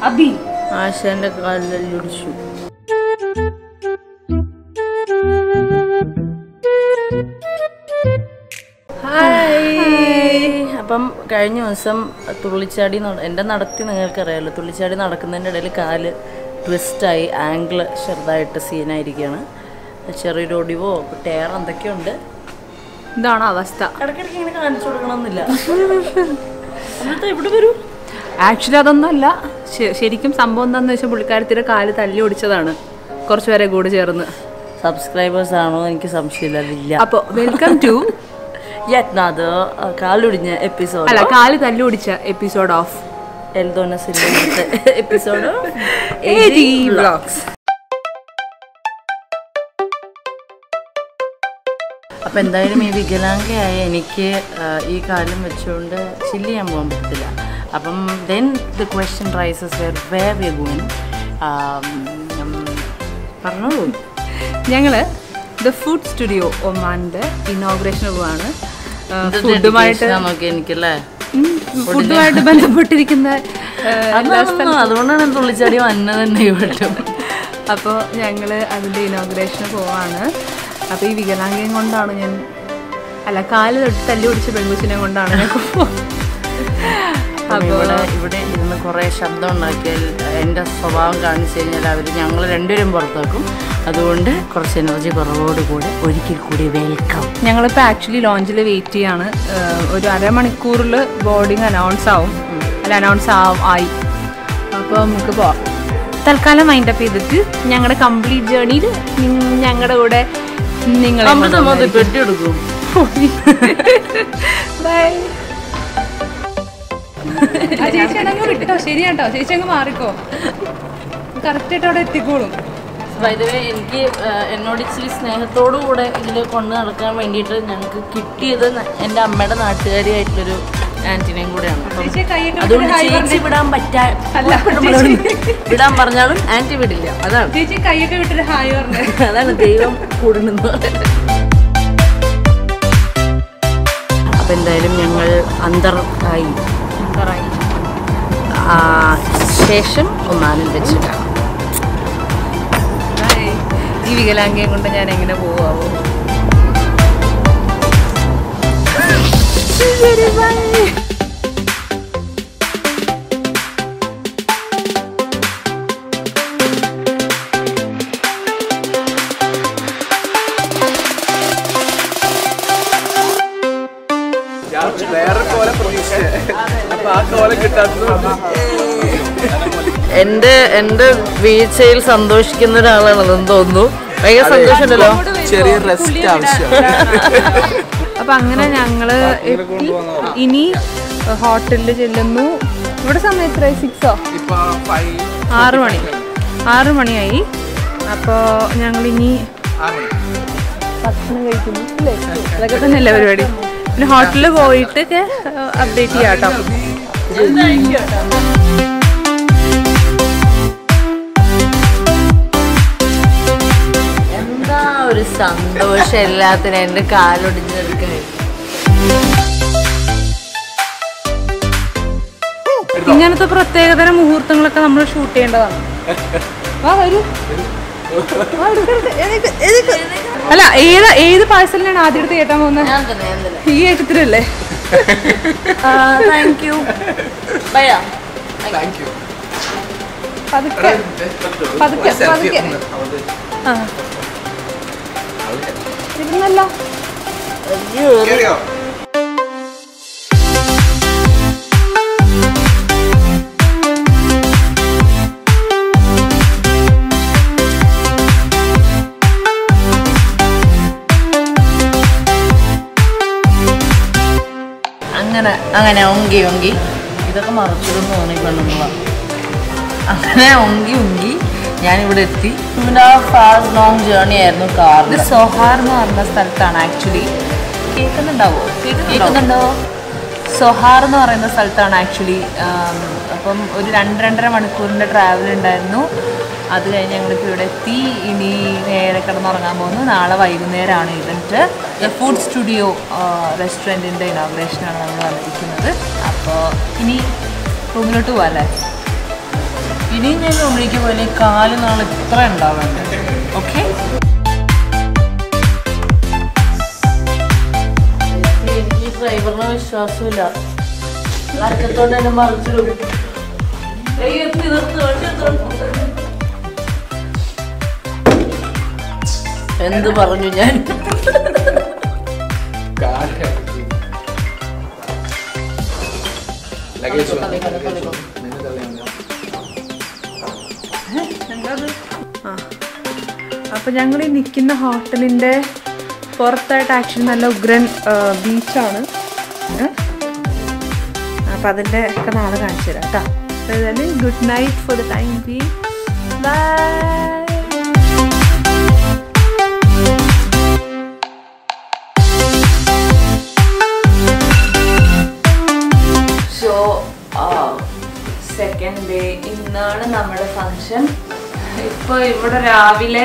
അബി ആശാന്റെ കാലിലൊടിച്ചു ഹായ് അപ്പം കഴിഞ്ഞ ദിവസം തുള്ളിച്ചാടി നട- എൻ്റെ നടത്തി നിങ്ങൾക്കറിയാമല്ലോ തുള്ളിച്ചാടി നടക്കുന്നതിൻ്റെ ഇടയിൽ കാല് ട്വിസ്റ്റായി ആംഗിൾ ചെറുതായിട്ട് സീനായിരിക്കുകയാണ് ചെറിയൊരു ഒടിവോ ടയർ എന്തൊക്കെയുണ്ട് ഇതാണ് അവസ്ഥ ഇടയ്ക്കിടയ്ക്ക് ഇങ്ങനെ കാണിച്ചു കൊടുക്കണമെന്നില്ല എന്നിട്ട് ഇവിടെ വരൂ ആക്ച്വലി അതൊന്നുമല്ല ശ- ശരിക്കും സംഭവം എന്താണെന്ന് വെച്ചാൽ പുള്ളിക്കാരത്തിയുടെ കാല് തല്ലി ഒടിച്ചതാണ് കുറച്ച് പേരെ കൂടെ ചേർന്ന് സബ്സ്ക്രൈബേഴ്സ് ആണോ എനിക്ക് സംശയമില്ല അതില്ല അപ്പോൾ വെൽക്കം ടു യത്നാഥ് കാലൊടിഞ്ഞ എപ്പിസോഡ് അല്ല കാല് തല്ലി ഒടിച്ച എപ്പിസോഡ് ഓഫ് എൽദോന സിനിമത്തെ എപ്പിസോഡ് വ്ളോഗ്സ് അപ്പം എന്തായാലും ഈ വികലാംഗയായ എനിക്ക് ആ, ഈ കാലം വെച്ചുകൊണ്ട് ചില്ല് ചെയ്യാൻ പോകാൻ പറ്റത്തില്ല അപ്പം then the question rises where way we going പറഞ്ഞോളൂ ഞങ്ങള് ദ ഫുഡ് സ്റ്റുഡിയോ ഒമാൻ്റെ ഇനോഗ്രേഷന് പോവാണ് ഇത് ഫുഡുമായിട്ട് dedication ആ നോക്കി എനിക്കല്ലേ ഫുഡുമായിട്ട് ബന്ധപ്പെട്ടിരിക്കുന്ന ആ, അതാണ് അതുകൊണ്ടാണ് ഞാൻ തുള്ളിച്ചാടി വന്നത് തന്നെ ഇവിടെ അപ്പോൾ ഞങ്ങൾ അതിൻ്റെ ഇനോഗ്രേഷന് പോവാണ് അപ്പോൾ ഈ വികലാംഗം കൊണ്ടാണ് ഞാൻ അല്ല കാല് തൊട്ട് തല്ലി പിടിച്ച പെൺകുച്ചിനെ കൊണ്ടാണ് ഞാൻ അപ്പം ഇവിടെ ഇവിടെ ഇരുന്ന് കുറേ ശബ്ദം ഉണ്ടാക്കിയാൽ എൻ്റെ സ്വഭാവം കാണിച്ചു കഴിഞ്ഞാൽ അവർ ഞങ്ങൾ രണ്ടുപേരും പുറത്താക്കും അതുകൊണ്ട് കുറച്ച് എനർജി കുറവോടുകൂടെ ഒരിക്കൽ കൂടി വെൽക്കം ഞങ്ങളിപ്പോൾ ആക്ച്വലി ലോഞ്ചിൽ വെയിറ്റ് ചെയ്യാണ് ഏഹ് ഒരു അരമണിക്കൂറിൽ ബോർഡിങ് അനൗൺസ് ആവും അല്ല അനൗൺസ് ആവും ആയി അപ്പോൾ നമുക്ക് പോവാം തൽക്കാലം മൈൻഡ് അപ്പ് ചെയ്തിട്ട് ഞങ്ങളുടെ കംപ്ലീറ്റ് ജേണിയിൽ ഞങ്ങളുടെ കൂടെ നിങ്ങളെ അമൃത മതി പെട്ടി എടുക്കും ബൈ ചേച്ചി അങ്ങ് വിട്ടോ ശരിയാട്ടോ ചേച്ചി അങ്ങ് മാറിക്കോ കറക്റ്റ് ആയിട്ട് അവിടെ എത്തിക്കോളും വൈദവേ എനിക്ക് ആ, എന്നോട് ഇച്ചിരി സ്നേഹത്തോടു കൂടെ ഇതിൽ കൊണ്ടു നടക്കാൻ വേണ്ടിയിട്ട് ഞങ്ങൾക്ക് കിട്ടിയത് ന- എൻ്റെ അമ്മയുടെ നാട്ടുകാരിയായിട്ടുള്ളൊരു ആൻറ്റിനെയും കൂടെയാണ് അപ്പം ചേച്ചി കൈയൊക്കെ അതുകൊണ്ട് ചേച്ചി വിടാൻ പറ്റാ വിടാൻ പറഞ്ഞാലും ആൻറ്റി വിടില്ല അതാണ് ചേച്ചി കൈയൊക്കെ വിട്ടിട്ട് ഹായ് പറഞ്ഞു അതാണ് ദൈവം കൂടുന്നത് അപ്പം എന്തായാലും ഞങ്ങൾ അന്തർക്കായി ആ, ശേഷം ഒന്നാനിൽ വെച്ച് കാണാം ഈ വികലാംഗയും കൊണ്ട് ഞാൻ എങ്ങനെ പോവാവോ ഞാൻ വേറെ കോലം പ്രതീക്ഷിച്ചേ അപ്പൊ ആ കോലം കിട്ടാത്തത് എൻ്റെ എൻ്റെ വീഴ്ചയിൽ സന്തോഷിക്കുന്ന ഒരാളാണെന്ന് തോന്നുന്നു ഭയങ്കര സന്തോഷമുണ്ടല്ലോ ചെറിയ റെസ്റ്റ് ആവശ്യം അപ്പൊ അങ്ങനെ ഞങ്ങള് എത്തി ഇനി ഹോട്ടലിൽ ചെല്ലുന്നു ഇവിടെ സമയം എത്രയായി സിക്സോ ഇപ്പൊ ഫൈവ് ആറ് മണി ആറ് മണിയായി അപ്പോൾ ഞങ്ങളിനി ആറ് മണി ഭക്ഷണം കഴിക്കുന്നു അല്ലേ അതൊക്കെ തന്നെയല്ലേ പരിപാടി പിന്നെ ഹോട്ടലിൽ പോയിട്ടൊക്കെ അപ്ഡേറ്റ് ചെയ്യാം കേട്ടോ എന്താ ഒരു സന്തോഷം എല്ലാത്തിനും എൻ്റെ കാലൊടിഞ്ഞെടുക്കാൻ ഇങ്ങനത്തെ പ്രത്യേകതരം മുഹൂർത്തങ്ങളൊക്കെ നമ്മൾ ഷൂട്ട് ചെയ്യേണ്ടതാണ് വാ വരൂ വാ, എടുക്ക്, എടുക്ക്. എഴുന്നേക്ക്, എഴുന്നേക്ക്. അല്ല ഏത് ഏത് പാഴ്സലിനാണ് ആദ്യം എടുത്ത് കേട്ടാൻ പോകുന്നത് ഞാൻ തന്നെ ഞാൻ തന്നെ ഈ ഏട്ടത്തിലല്ലേ thank you bye thank you പതുക്കെ പതുക്കെ പതുക്കെ ആ ഇരുന്നല്ലോ കേറിയോ അങ്ങനെ അങ്ങനെ ഒങ്കി ഒങ്കി ഇതൊക്കെ മറച്ചിടുന്ന് തോന്നിക്കൊണ്ടുള്ള അങ്ങനെ ഒങ്കി ഒങ്കി ഞാനിവിടെ എത്തി പിന്നെ ആ ഫാസ്റ്റ് ലോങ് ജേർണി ആയിരുന്നു ഇത് കാറിൽ സൊഹാർ എന്ന് പറഞ്ഞ സ്ഥലത്താണ് ആക്ച്വലി കേൾക്കുന്നുണ്ടാവോ കേൾക്കുന്നുണ്ടോ സൊഹാർ എന്ന് പറയുന്ന സ്ഥലത്താണ് ആക്ച്വലി അപ്പം ഒരു രണ്ട് രണ്ടര മണിക്കൂറിൻ്റെ ട്രാവൽ ഉണ്ടായിരുന്നു അത് കഴിഞ്ഞ് ഞങ്ങളിപ്പോൾ ഇവിടെ എത്തി ഇനി നേരെ കിടന്നുറങ്ങാൻ പോകുന്നു നാളെ വൈകുന്നേരമാണ് ഇവൻറ്റ് ഫുഡ് സ്റ്റുഡിയോ റെസ്റ്റോറൻറ്റിൻ്റെ ഇനോഗ്രേഷനാണ് നമ്മൾ വന്നിരിക്കുന്നത് അപ്പോൾ ഇനി റൂമിലോട്ട് പോകാം അല്ലേ ഇനിയും ഞാൻ ഉള്ളിലേക്ക് പോലെ കാല് നാളെ ഇത്ര ഉണ്ടാവണ്ട ഓക്കെ എനിക്ക് ഡ്രൈവറിനെ വിശ്വാസമില്ല അറ്റത്തോണ്ട് എന്നെ മറിച്ചിടും ഏയ് നിർത്ത് നിർത്ത് വണ്ടി നിർത്ത്. എന്ത് പറഞ്ഞു ഞാൻ ലഗേജ് അപ്പോൾ ഞങ്ങൾ ഈ നിൽക്കുന്ന ഹോട്ടലിൻ്റെ പുറത്തായിട്ട് ആക്ച്വലി നല്ല ഉഗ്രൻ ബീച്ചാണ് അപ്പോൾ അതിൻ്റെ ഒക്കെ നാളെ കാണിച്ചു തരാം കേട്ടോ ഏതായാലും good night for the time ബി ബൈ സോ സെക്കൻഡ് ഡേ ഇന്നാണ് നമ്മുടെ ഫങ്ഷൻ ഇപ്പൊ ഇവിടെ രാവിലെ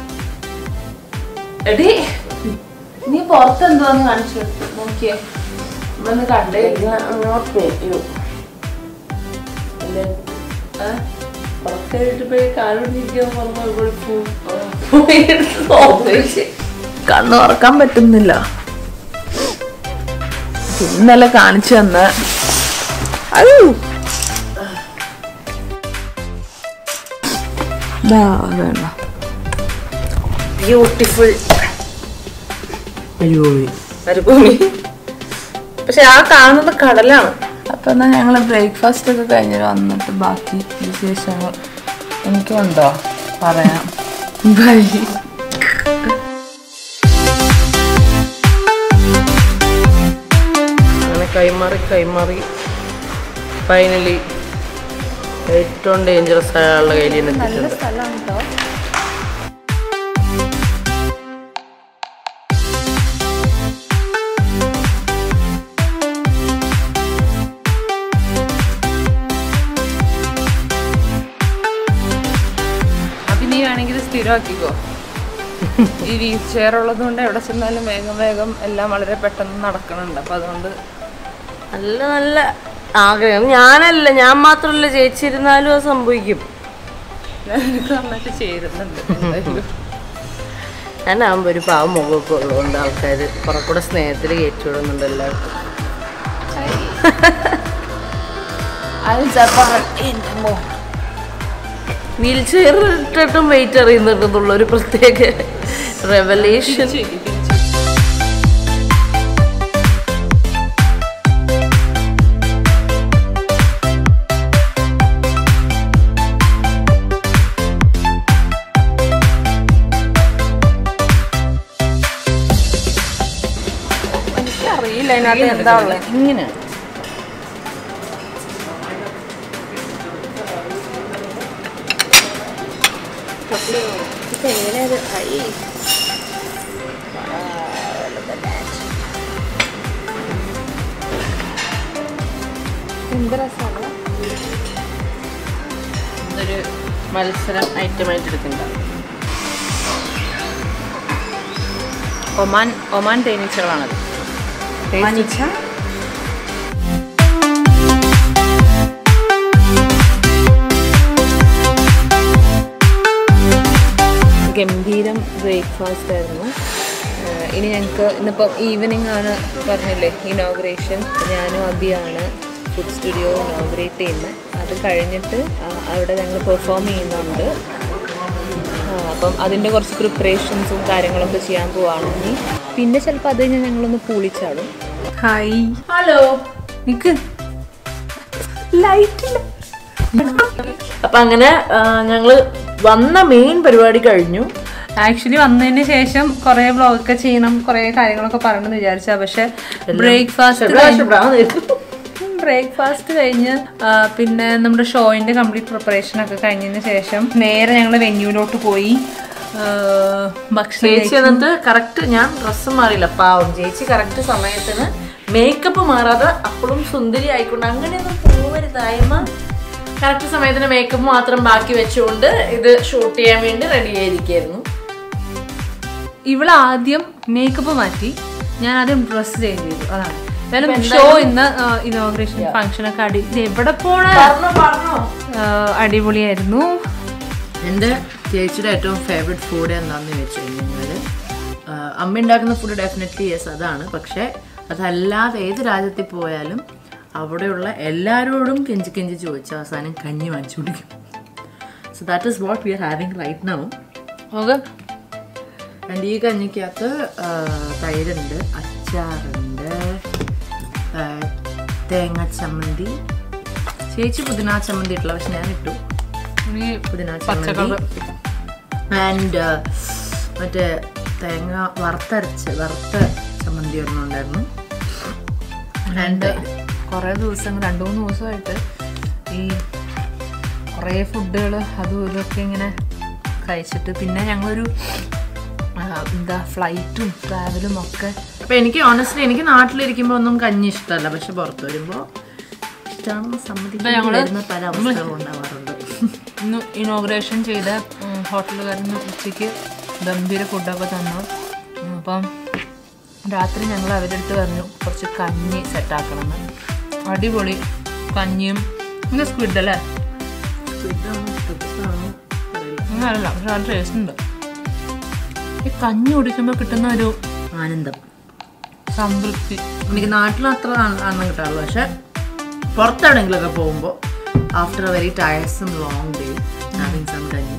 എടി നീ പുറത്ത് എന്തുവാന്ന് കാണിച്ചു നോക്കിയേ നമ്മളൊന്ന് കണ്ടേ കണ്ണു തുറക്കാൻ പറ്റുന്നില്ല ഇന്നലെ കാണിച്ചു തന്ന ബ്യൂട്ടിഫുൾ മരുഭൂമി പക്ഷെ ആ കാണുന്നത് കടലാണ് അപ്പൊ എന്നാ ഞങ്ങള് ബ്രേക്ക്ഫാസ്റ്റ് ഒക്കെ കഴിഞ്ഞ് വന്നിട്ട് ബാക്കി വിശേഷങ്ങൾ എനിക്കുണ്ടോ പറയാം ബൈ അങ്ങനെ കൈമാറി കൈമാറി ഫൈനലി ഏറ്റവും ഡേഞ്ചറസ് ആയ ആളുടെ കയ്യിൽ നിന്ന് എത്തിയിട്ടുണ്ട് അപ്പം നീ വേണമെങ്കിൽ ഇത് സ്ഥിരമാക്കിക്കോ ഈ വീൽ ചെയർ ഉള്ളത് കൊണ്ട് എവിടെ ചെന്നാലും വേഗം വേഗം എല്ലാം വളരെ പെട്ടെന്ന് നടക്കണുണ്ട് അപ്പം അതുകൊണ്ട് നല്ല നല്ല ആഗ്രഹം ഞാനല്ല ഞാൻ മാത്രമല്ല ചേച്ചിരുന്നാലും അത് സംഭവിക്കും എനിക്ക് നന്നായിട്ട് ചേരുന്നുണ്ട് എന്തായാലും ഞാനാകുമ്പോൾ ഒരു പാവം മുഖമൊക്കെ ഉള്ളതുകൊണ്ട് ആൾക്കാർ കുറെ കൂടെ സ്നേഹത്തിൽ കയറ്റിവിടുന്നുണ്ട് എല്ലാവർക്കും വീൽ ചെയർ ഇട്ടിട്ടും വെയിറ്റ് അറിയുന്നുണ്ടെന്നുള്ള ഒരു പ്രത്യേക റെവലേഷൻ അറിയില്ല അതിനകത്ത് എന്താ ഉള്ളത് ഇങ്ങനെ എന്ത് രസമാണ് ഇതൊരു മത്സരം ഐറ്റമായിട്ട് എടുക്കണ്ട ഒമാൻ ഒമാൻ തേനീച്ചകളാണത് ഒമാനിച്ച ഗംഭീരം ബ്രേക്ക്ഫാസ്റ്റ് ആയിരുന്നു ആഹ് ഇനി ഞങ്ങൾക്ക് ഇന്നിപ്പം ഈവനിങ് ആണ് പറഞ്ഞില്ലേ ഇനോഗ്രേഷൻ ഞാനും അബിയാണ് ഫുഡ് സ്റ്റുഡിയോ ഇനോഗ്രേറ്റ് ചെയ്യുന്നത് അത് കഴിഞ്ഞിട്ട് ആഹ് അവിടെ ഞങ്ങൾ പെർഫോം ചെയ്യുന്നുണ്ട് ആഹ് അപ്പം അതിൻ്റെ കുറച്ച് പ്രിപ്പറേഷൻസും കാര്യങ്ങളൊക്കെ ചെയ്യാൻ പോവാണ് ഇനി പിന്നെ ചിലപ്പോൾ അത് കഴിഞ്ഞാൽ ഞങ്ങളൊന്ന് പൂളിച്ചാടും ഹായ് ഹലോ നിക്ക് ലൈറ്റില്ല അപ്പൊ അങ്ങനെ ആ, ഞങ്ങള് വന്ന മെയിൻ പരിപാടി കഴിഞ്ഞു ആക്ച്വലി വന്നതിന് ശേഷം കുറേ വ്ളോഗൊക്കെ ചെയ്യണം കുറേ കാര്യങ്ങളൊക്കെ പറയണമെന്ന് വിചാരിച്ചാ പക്ഷെ ബ്രേക്ക്ഫാസ്റ്റ് ബ്രേക്ക്ഫാസ്റ്റ് കഴിഞ്ഞ് ആ, പിന്നെ നമ്മുടെ ഷോയിന്റെ കംപ്ലീറ്റ് പ്രിപ്പറേഷൻ ഒക്കെ കഴിഞ്ഞതിന് ശേഷം നേരെ ഞങ്ങൾ വെന്യൂലോട്ട് പോയി ആ, ഭക്ഷണം ചേച്ചി എന്നിട്ട് കറക്റ്റ് ഞാൻ ഡ്രസ്സ് മാറിയില്ല പാവം ചേച്ചി കറക്റ്റ് സമയത്തിന് മേക്കപ്പ് മാറാതെ അപ്പോഴും സുന്ദരി ആയിക്കൊണ്ട് അങ്ങനെയൊന്നും പോവരുതായ്മ കറക്റ്റ് സമയത്തിന് മേക്കപ്പ് മാത്രം ബാക്കി വെച്ചുകൊണ്ട് ഇത് ഷൂട്ട് ചെയ്യാൻ വേണ്ടി റെഡി ആയിരിക്കായിരുന്നു ഇവൾ ആദ്യം മേക്കപ്പ് മാറ്റി ഞാൻ ആദ്യം ഡ്രസ്സ് ചേഞ്ച് ചെയ്തു അതാണ് എന്തായാലും ഷോ ഇന്ന് ഇനോഗ്രേഷൻ ഫംഗ്ഷൻ ഒക്കെ അടി ഇത് എവിടെ പോണ ആ, അടിപൊളിയായിരുന്നു എൻ്റെ ചേച്ചിയുടെ ഏറ്റവും ഫേവറേറ്റ് ഫുഡ് എന്താണെന്ന് ചോദിച്ചു കഴിഞ്ഞാൽ അമ്മ ഉണ്ടാക്കുന്ന ഫുഡ് ഡെഫിനറ്റ്ലി യെസ് അതാണ് പക്ഷേ അതല്ലാതെ ഏത് രാജ്യത്തിൽ പോയാലും അവിടെയുള്ള എല്ലാവരോടും കെഞ്ചി കെഞ്ചി ചോദിച്ച അവസാനം കഞ്ഞി വാങ്ങിച്ചു കുടിക്കും so that is what we are having right now okay and ഈ കഞ്ഞിക്കകത്ത് ആ, തൈരുണ്ട് അച്ചാറുണ്ട് ആ, തേങ്ങ ചമ്മന്തി ചേച്ചി പുതിന ചമ്മന്തി ഇട്ടില്ല പക്ഷെ ഞാൻ ഇട്ടു പുതിന ചമ്മന്തി ആൻഡ് മറ്റേ തേങ്ങ വറുത്തരച്ച് വറുത്ത ചമ്മന്തി ഒരെണ്ണം ഉണ്ടായിരുന്നു ആൻഡ് കുറേ ദിവസം രണ്ട് മൂന്ന് ദിവസമായിട്ട് ഈ കുറേ ഫുഡുകൾ അതും ഇതൊക്കെ ഇങ്ങനെ കഴിച്ചിട്ട് പിന്നെ ഞങ്ങളൊരു ആ, എന്താ ഫ്ലൈറ്റും ട്രാവലും ഒക്കെ അപ്പൊ എനിക്ക് ഓണസ്റ്റ്ലി എനിക്ക് നാട്ടിലിരിക്കുമ്പോൾ ഒന്നും കഞ്ഞി ഇഷ്ടമല്ല പക്ഷെ പുറത്ത് വരുമ്പോൾ ഇഷ്ടമാണെന്ന് സമ്മതിക്കാൻ വരുന്ന പല അവസ്ഥകളും ഉണ്ടാവാറുണ്ട് ഇന്ന് ഇനോഗ്രേഷൻ ചെയ്ത ഹോട്ടലുകാരിൽ നിന്ന് ഉച്ചയ്ക്ക് ഗംഭീര ഫുഡൊക്കെ തന്നു ഉം, അപ്പം രാത്രി ഞങ്ങൾ അവരുടെ അടുത്ത് പറഞ്ഞു കുറച്ച് കഞ്ഞി സെറ്റാക്കണമെന്ന് അടിപൊളി കഞ്ഞിയും ഇന്ന് സ്ക്വിഡ് അല്ലേ അങ്ങനല്ല പക്ഷെ നല്ല ടേസ്റ്റ് ഉണ്ട് ഈ കഞ്ഞി കുടിക്കുമ്പോൾ കിട്ടുന്ന ഒരു ആനന്ദം സംതൃപ്തി എനിക്ക് നാട്ടിൽ അത്ര ആണെന്ന് കിട്ടാറുള്ളൂ പക്ഷെ പുറത്തെവിടെയെങ്കിലുമൊക്കെ പോകുമ്പോൾ after a very tiresome long day having some kanji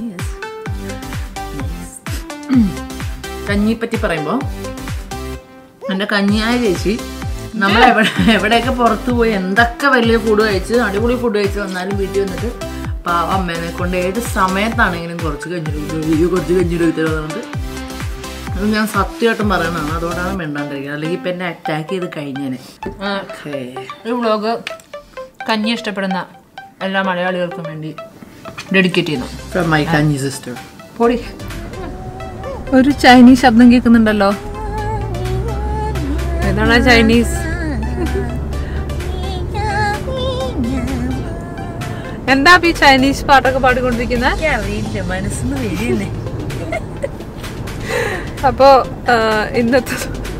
കഞ്ഞിയെ പറ്റി പറയുമ്പോൾ എൻ്റെ കഞ്ഞിയായ ചേച്ചി നമ്മൾ എവിടെ എവിടെയൊക്കെ പുറത്ത് പോയി എന്തൊക്കെ വലിയ ഫുഡ് കഴിച്ച് അടിപൊളി ഫുഡ് കഴിച്ച് വന്നാലും വീട്ടിൽ വന്നിട്ട് പാവ അമ്മേനെ കൊണ്ട് ഏത് സമയത്താണെങ്കിലും കുറച്ച് കഞ്ഞിട്ട് കുറച്ച് കഞ്ഞിട്ട് തരുന്നുണ്ട് അത് ഞാൻ സത്യമായിട്ടും പറയണതാണ് അതുകൊണ്ടാണ് മിണ്ടാണ്ടിരിക്കുന്നത് അല്ലെങ്കിൽ ഇപ്പം എന്നെ അറ്റാക്ക് ചെയ്ത് കഴിഞ്ഞേനെ ഓക്കേ ഈ വ്ളോഗ് കഞ്ഞി ഇഷ്ടപ്പെടുന്ന എല്ലാ മലയാളികൾക്കും വേണ്ടി ഡെഡിക്കേറ്റ് ചെയ്യുന്നു ഫ്രം മൈ കഞ്ഞി സിസ്റ്റർ പൊടി ഒരു ചൈനീസ് ശബ്ദം കേൾക്കുന്നുണ്ടല്ലോ ഏതാണ് ആ ചൈനീസ് എന്താ ഈ ചൈനീസ് പാട്ടൊക്കെ പാടിക്കൊണ്ടിരിക്കുന്നത് അറിയില്ല മനസ്സിന്ന് വരികയല്ലേ അപ്പോ ആ, ഇന്നത്തെ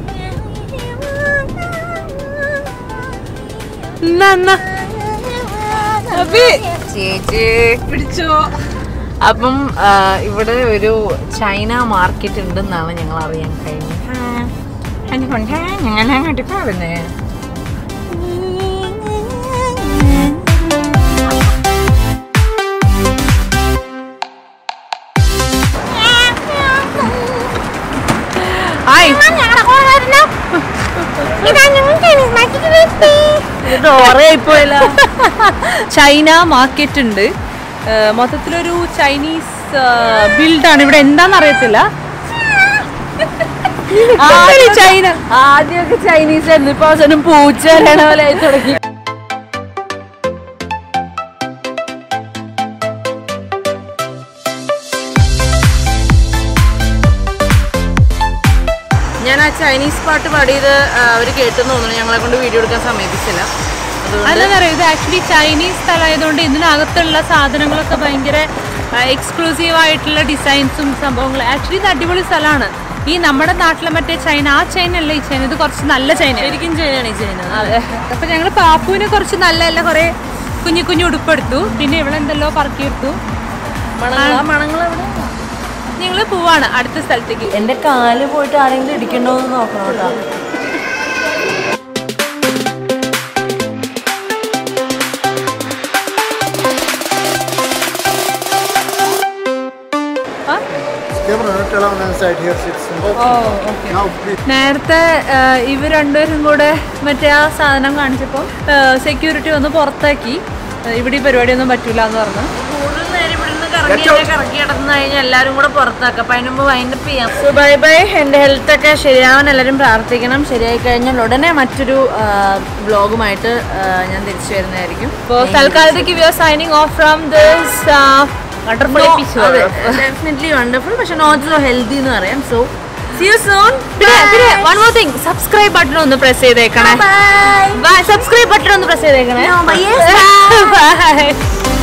എന്നാ, എന്നാ. അബി, പിടിച്ചോ അപ്പം ആ, ഇവിടെ ഒരു ചൈന മാർക്കറ്റ് ഉണ്ടെന്നാണ് ഞങ്ങൾ അറിയാൻ കഴിഞ്ഞത് അതുകൊണ്ട് ഞങ്ങൾ അങ്ങോട്ട് പോകുന്നത് ഹായ് ഡോറയായിപ്പോയല്ലോ ചൈന മാർക്കറ്റ് ഉണ്ട് ആ, മൊത്തത്തിലൊരു ചൈനീസ് ബിൽഡാണ് ഇവിടെ എന്താന്ന് അറിയത്തില്ല ചൈന ആദ്യമൊക്കെ ചൈനീസ് ആയിരുന്നു ഇപ്പൊ അവസാനം പൂച്ച വരണ പോലെ ആയി തുടങ്ങി ഞാൻ ആ ചൈനീസ് പാട്ട് പാടിയത് അവർ കേട്ടെന്ന് തോന്നുന്നു ഞങ്ങളെ കൊണ്ട് വീഡിയോ എടുക്കാൻ സമ്മതിച്ചില്ല അതുകൊണ്ട് അതെന്താ പറയുക ഇത് ആക്ച്വലി ചൈനീസ് സ്ഥലമായതുകൊണ്ട് ഇതിനകത്തുള്ള സാധനങ്ങളൊക്കെ ഭയങ്കര എക്സ്ക്ലൂസീവ് ആയിട്ടുള്ള ഡിസൈൻസും സംഭവങ്ങളും ആക്ച്വലി ഇത് അടിപൊളി സ്ഥലമാണ് ഈ നമ്മുടെ നാട്ടിലെ മറ്റേ ചൈന ആ ചൈന അല്ല ഈ ചൈന ഇത് കുറച്ച് നല്ല ചൈന ശരിക്കും ചൈനയാണ് ഈ ചൈന അതെ അപ്പൊ ഞങ്ങൾ പാപ്പുവിന് കുറച്ച് നല്ല നല്ല കുറെ കുഞ്ഞു കുഞ്ഞു ഉടുപ്പെടുത്തു പിന്നെ ഇവിടെ എന്തെല്ലോ പറക്കിയെടുത്തു മണങ്ങൾ ആ മണങ്ങൾ എവിടെ ഞങ്ങൾ പോവാണ് അടുത്ത സ്ഥലത്തേക്ക് എന്റെ കാല് പോയിട്ട് ആരെങ്കിലും ഇടിക്കണ്ടോ എന്ന് നോക്കണം കേട്ടോ Camera, not allow on side here sits. Now please. നേരത്തെ ഇവർ രണ്ടുപേരും കൂടെ മറ്റേ ആ സാധനം കാണിച്ചപ്പോൾ സെക്യൂരിറ്റി വന്ന് പുറത്താക്കി ആ, ഇവിടെ ഈ പരിപാടിയൊന്നും പറ്റൂല എന്ന് പറഞ്ഞു കൂടുതൽ നേരം ഇവിടുന്ന് കറങ്ങി എന്നെ കറക്കി കിടന്നു കഴിഞ്ഞാൽ എല്ലാവരും കൂടെ പുറത്താക്കാം അപ്പം അതിന് മുമ്പ് വൈൻഡപ്പ് ചെയ്യാം സോ ബൈ ബൈ എൻ്റെ ഹെൽത്ത് ഒക്കെ ശരിയാവാൻ എല്ലാവരും പ്രാർത്ഥിക്കണം ശരിയായി കഴിഞ്ഞാൽ ഉടനെ മറ്റൊരു വ്ളോഗുമായിട്ട് ഞാൻ തിരിച്ചു വരുന്നതായിരിക്കും അപ്പോൾ തൽക്കാലത്തേക്ക് we are signing off from this wonderful episode definitely wonderful പക്ഷെ നോട്ട് സോ ഹെൽത്തി എന്ന് പറയാം സോ സി യു സൂൺ പിന്നെ പിന്നെ one more thing subscribe button ഒന്ന് പ്രസ് ചെയ്തേക്കണേ സബ്സ്ക്രൈബ് ബട്ടൺ ഒന്ന് പ്രസ് ചെയ്തേക്കണേ ബൈ